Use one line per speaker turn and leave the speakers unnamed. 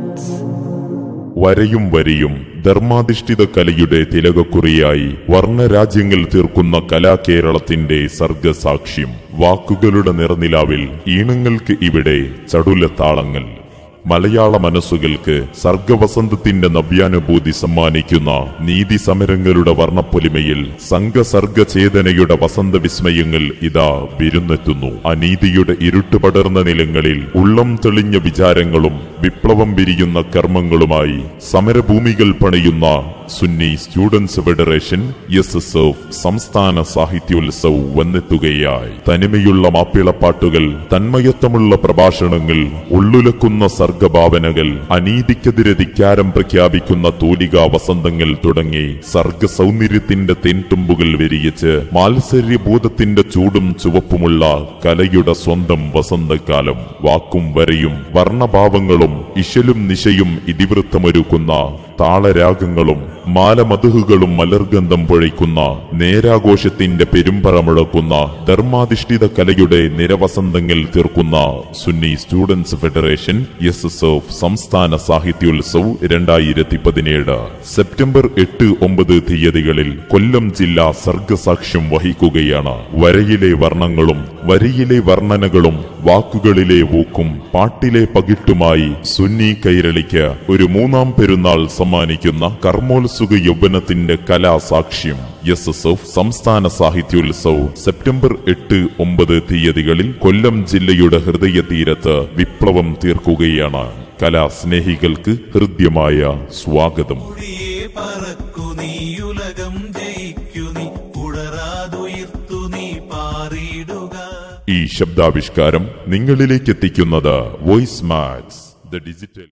വരയും വരിയും ധർമാധിഷ്ഠിത കലയുടെ തിലകക്കുറിയായി വർണ്ണരാജ്യങ്ങൾ തീർക്കുന്ന കലാകേരളത്തിന്റെ സർഗസാക്ഷ്യം വാക്കുകളുടെ നിറനിലാവിൽ ഈണങ്ങൾക്ക് ഇവിടെ ചടുലത്താളങ്ങൾ മലയാള മനസ്സുകൾക്ക് സർഗവസന്തത്തിന്റെ നവ്യാനുഭൂതി സമ്മാനിക്കുന്ന നീതി സമരങ്ങളുടെ വർണ്ണപ്പൊലിമയിൽ സംഘസർഗ ചേതനയുടെ വസന്ത വിസ്മയങ്ങൾ ഇതാ വിരുന്നെത്തുന്നു അനീതിയുടെ ഇരുട്ട് പടർന്ന നിലങ്ങളിൽ ഉള്ളം തെളിഞ്ഞ വിചാരങ്ങളും വിപ്ലവം വിരിയുന്ന കർമ്മങ്ങളുമായി സമരഭൂമികൾ പണിയുന്ന Sunni students federation S S F സംസ്ഥാന സാഹിത്യോത്സവ് വന്നെത്തുകയായി തനിമയുള്ള മാപ്പിളപ്പാട്ടുകൾ തന്മയത്വമുള്ള പ്രഭാഷണങ്ങൾ ഉള്ളുലക്കുന്ന സർഗഭാവനകൾ അനീതിക്കെതിരെ ധിക്കാരം പ്രഖ്യാപിക്കുന്ന തൂലികാ വസന്തങ്ങൾ തുടങ്ങി സർഗ സൗന്ദര്യത്തിന്റെ തെൻതുമ്പുകൾ വിരിയിച്ച് മാത്സര്യബോധത്തിന്റെ ചൂടും ചുവപ്പുമുള്ള കലയുടെ സ്വന്തം വസന്തകാലം വാക്കും വരയും വർണ്ണഭാവങ്ങളും ഇശലും നിശയും ഇതിവൃത്തമൊരുക്കുന്ന താളരാഗങ്ങളും മാലമതുഹുകളും മലർഗന്ധം പൊഴിക്കുന്ന നേരാഘോഷത്തിന്റെ പെരുമ്പറ മുഴക്കുന്ന ധർമാധിഷ്ഠിത കലയുടെ നിരവസന്തങ്ങൾ തീർക്കുന്ന Sunni students federation S S F സംസ്ഥാന സാഹിത്യോത്സവ് രണ്ടായിരത്തി പതിനേഴ് സെപ്റ്റംബർ എട്ട് ഒമ്പത് തീയതികളിൽ കൊല്ലം ജില്ല സർഗസാക്ഷ്യം വഹിക്കുകയാണ് വരയിലെ വർണ്ണങ്ങളും വരിയിലെ വർണ്ണനകളും വാക്കുകളിലെ ഊക്കും പാട്ടിലെ പകിട്ടുമായി സുന്നി കൈരളിക്ക് ഒരു മൂന്നാം പെരുന്നാൾ സമ്മാനിക്കുന്ന കർമ്മോത്സുക യൗവനത്തിന്റെ കലാസാക്ഷ്യം എസ് എസ് എഫ് സംസ്ഥാന സാഹിത്യോത്സവ് സെപ്റ്റംബർ എട്ട് ഒമ്പത് തീയതികളിൽ കൊല്ലം ജില്ലയുടെ ഹൃദയ തീരത്ത് വിപ്ലവം തീർക്കുകയാണ് കലാസ്നേഹികൾക്ക് ഹൃദ്യമായ സ്വാഗതം
കൊടിയേ പറക്കു നീ ഉലകം ജയിക്കു നീ ഉടരാതുയർത്തു നീ പാറിയിടുക
ഈ ശബ്ദാവിഷ്കാരം നിങ്ങളിലേക്ക് എത്തിക്കുന്നത് വോയിസ് മാക്സ് ദ ഡിജിറ്റൽ